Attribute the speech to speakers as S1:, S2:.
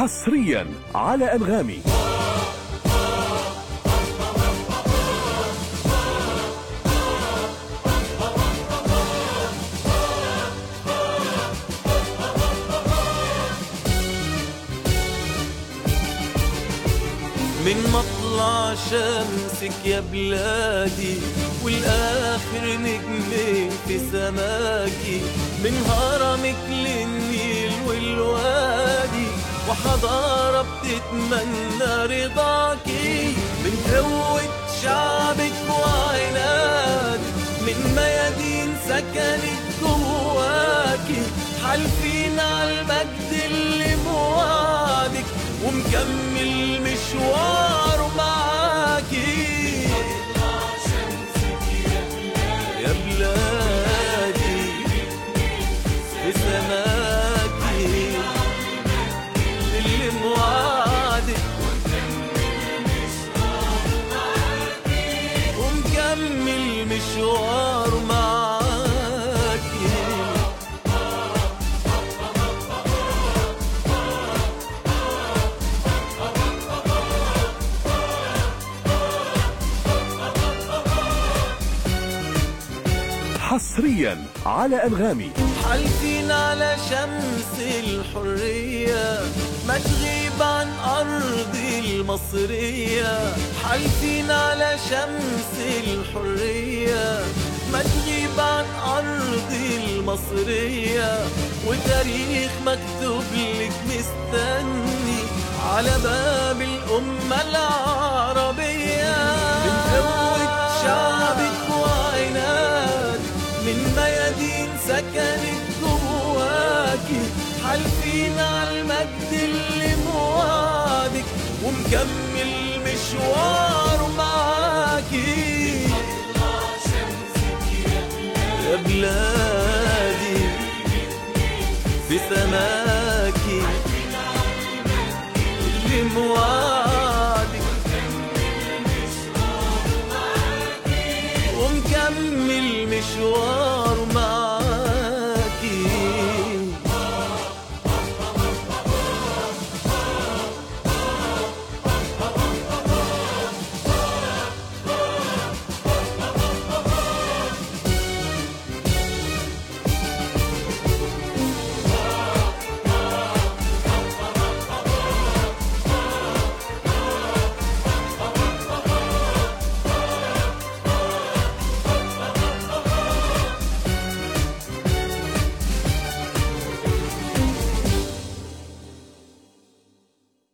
S1: حصريا على أنغامي
S2: من مطلع شمسك يا بلادي والآخر نجمين في سماكي من هرمك للنيل والوادي وحضارة بتتمنى رضاكي من قوة شعبك وعناد من ميادين سكنت جواكي حالفين عالمجد اللي موعدك ومكمل مشواره معاكي يا بلادي في سماكي اللي موعدك ومكمل مشواره معاكي
S1: حصريا على أنغامي
S2: حالفين على شمس الحرية ما تغيب عن أرضي المصرية حالفين على شمس الحرية ما تغيب عن أرضي المصرية وتاريخ مكتوب لك مستني على باب الأمة العربية من قوة شعبك وعناد من ميادين سكنت جواكي حالفين عالمجد اللي موعدك ومكمل مشواره معاكي يا بلادي في سماكي اللي موعدك